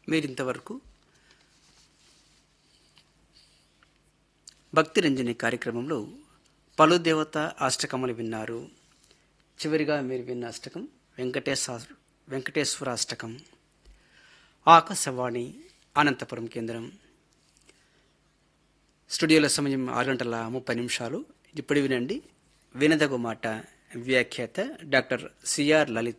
మీరింతవరకు భక్తి రంజని కార్యక్రమంలో పలు దేవత అష్టకములు విన్నారు చివరిగా మీరు విన్న అష్టకం వెంకటేశ్వర వెంకటేశ్వర అష్టకం ఆకాశవాణి అనంతపురం కేంద్రం స్టూడియోలో సమయం ఆరు గంటల ముప్పై నిమిషాలు ఇప్పుడు వినండి వినదగు మాట వ్యాఖ్యాత డాక్టర్ సిఆర్ లలిత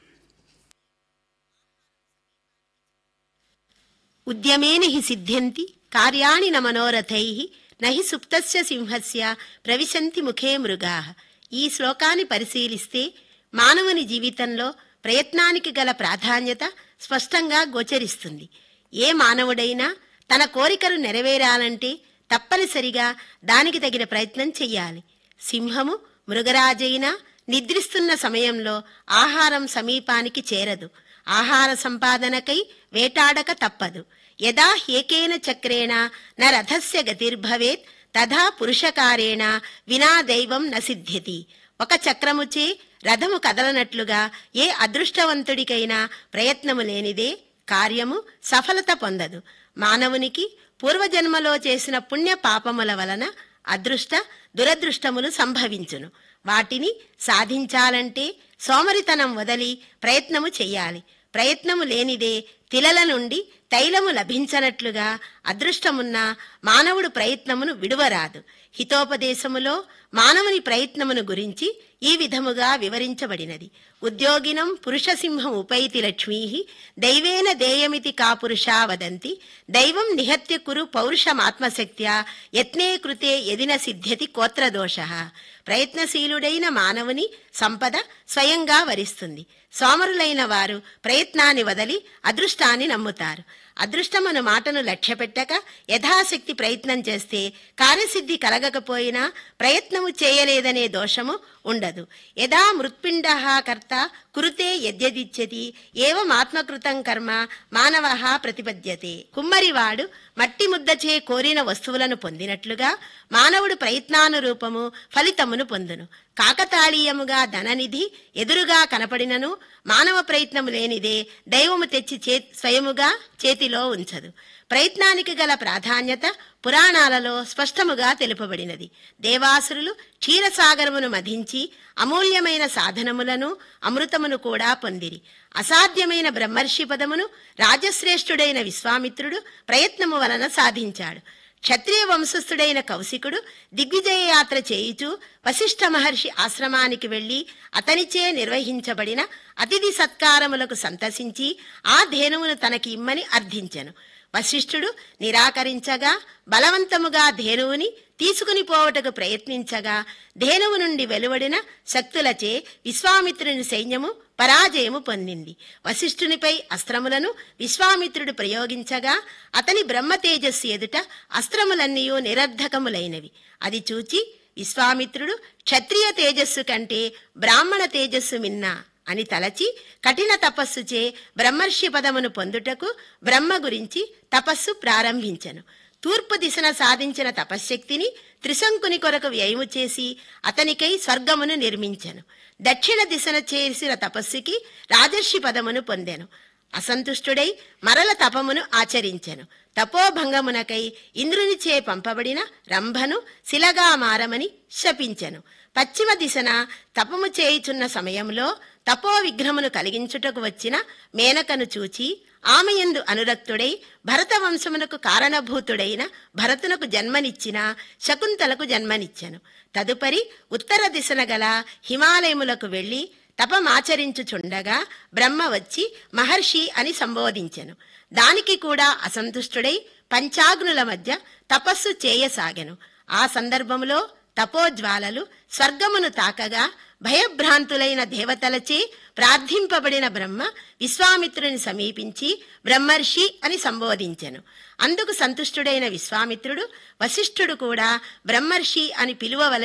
ఉద్యమేన హి సిద్ధ్యంతి కార్యాణి న మనోరథై నహి సుప్తస్య సింహస్య ప్రవిశంతి ముఖే మృగా ఈ శ్లోకాన్ని పరిశీలిస్తే మానవుని జీవితంలో ప్రయత్నానికి గల ప్రాధాన్యత స్పష్టంగా గోచరిస్తుంది ఏ మానవుడైనా తన కోరికలు నెరవేరాలంటే తప్పనిసరిగా దానికి తగిన ప్రయత్నం చెయ్యాలి సింహము మృగరాజైనా నిద్రిస్తున్న సమయంలో ఆహారం సమీపానికి చేరదు ఆహార సంపాదనకై వేటాడక తప్పదు యదా ఏకేన చక్రేణ న రథస్య గతిర్భవేత్ తథా పురుషకారేణ వినా దైవం న సిద్ధ్యతి ఒక చక్రముచే రథము కదలనట్లుగా ఏ అదృష్టవంతుడికైనా ప్రయత్నము లేనిదే కార్యము సఫలత పొందదు మానవునికి పూర్వజన్మలో చేసిన పుణ్య పాపముల వలన అదృష్ట దురదృష్టములు సంభవించును వాటిని సాధించాలంటే సోమరితనం వదలి ప్రయత్నము చెయ్యాలి ప్రయత్నము లేనిదే తిలల నుండి తైలము లభించనట్లుగా అదృష్టమున్న మానవుడు ప్రయత్నమును విడువరాదు హితోపదేశములో మానవుని ప్రయత్నమును గురించి ఈ విధముగా వివరించబడినది ఉద్యోగినం పురుషసింహం ఉపైతి లక్ష్మీ దైవేన దేయమితి కా పురుషా వదంతి దైవం నిహత్య కురు పౌరుషమాత్మశక్త్యా యత్నే కృతే ఎదిన సిద్ధ్యతి కోత్రదోష ప్రయత్నశీలుడైన మానవుని సంపద స్వయంగా వరిస్తుంది సోమరులైన వారు ప్రయత్నాన్ని వదలి అదృష్టాన్ని నమ్ముతారు అదృష్టమను మాటను లక్ష్యపెట్టక యథాశక్తి ప్రయత్నం చేస్తే కార్యసిద్ధి కలగకపోయినా ప్రయత్నము చేయలేదనే దోషము ఉండదు యథా మృత్పిండ కర్త కురుతే యద్యదిచ్చతి ఏవమాత్మకృతం కర్మ మానవ ప్రతిపద్యతే కుమ్మరివాడు మట్టి ముద్దచే కోరిన వస్తువులను పొందినట్లుగా మానవుడు ప్రయత్నానురూపము ఫలితమును పొందును కాకతాళీయముగా ధననిధి ఎదురుగా కనపడినను మానవ ప్రయత్నము లేనిదే దైవము తెచ్చి చే స్వయముగా చేతిలో ఉంచదు ప్రయత్నానికి గల ప్రాధాన్యత పురాణాలలో స్పష్టముగా తెలుపబడినది దేవాసురులు క్షీరసాగరమును మధించి అమూల్యమైన సాధనములను అమృతమును కూడా పొందిరి అసాధ్యమైన బ్రహ్మర్షి పదమును రాజశ్రేష్ఠుడైన విశ్వామిత్రుడు ప్రయత్నము వలన సాధించాడు క్షత్రియ వంశస్థుడైన కౌశికుడు దిగ్విజయ యాత్ర చేయుచు వశిష్ఠ మహర్షి ఆశ్రమానికి వెళ్లి అతనిచే నిర్వహించబడిన అతిథి సత్కారములకు సంతసించి ఆ ధేనువును తనకి ఇమ్మని అర్థించెను వశిష్ఠుడు నిరాకరించగా బలవంతముగా ధేనువుని తీసుకుని పోవటకు ప్రయత్నించగా ధేనువు నుండి వెలువడిన శక్తులచే విశ్వామిత్రుని సైన్యము పరాజయము పొందింది వశిష్ఠునిపై అస్త్రములను విశ్వామిత్రుడు ప్రయోగించగా అతని బ్రహ్మ తేజస్సు ఎదుట అస్త్రములన్నీ నిరర్ధకములైనవి అది చూచి విశ్వామిత్రుడు క్షత్రియ తేజస్సు కంటే బ్రాహ్మణ తేజస్సు మిన్నా అని తలచి కఠిన తపస్సుచే బ్రహ్మర్షి పదమును పొందుటకు బ్రహ్మ గురించి తపస్సు ప్రారంభించెను తూర్పు దిశన సాధించిన తపశ్శక్తిని త్రిశంకుని కొరకు వ్యయము చేసి అతనికై స్వర్గమును నిర్మించెను దక్షిణ దిశన చేసిన తపస్సుకి రాజర్షి పదమును పొందెను అసంతుష్టుడై మరల తపమును ఆచరించెను తపోభంగమునకై ఇంద్రునిచే పంపబడిన రంభను శిలగా మారమని శపించెను పశ్చిమ దిశన తపము చేయుచున్న సమయంలో తపో విఘ్నమును కలిగించుటకు వచ్చిన మేనకను చూచి ఆమెయందు అనురక్తుడై భరత వంశమునకు కారణభూతుడైన భరతునకు జన్మనిచ్చిన శకుంతలకు జన్మనిచ్చెను తదుపరి ఉత్తర దిశన గల హిమాలయములకు వెళ్లి తపమాచరించుచుండగా బ్రహ్మ వచ్చి మహర్షి అని సంబోధించెను దానికి కూడా అసంతుష్టుడై పంచాగ్నుల మధ్య తపస్సు చేయసాగెను ఆ సందర్భములో తపోజ్వాలలు స్వర్గమును తాకగా భయభ్రాంతులైన దేవతలచే ప్రార్థింపబడిన బ్రహ్మ విశ్వామిత్రుని సమీపించి బ్రహ్మర్షి అని సంబోధించెను అందుకు సంతుష్టుడైన విశ్వామిత్రుడు వశిష్ఠుడు కూడా బ్రహ్మర్షి అని పిలువవల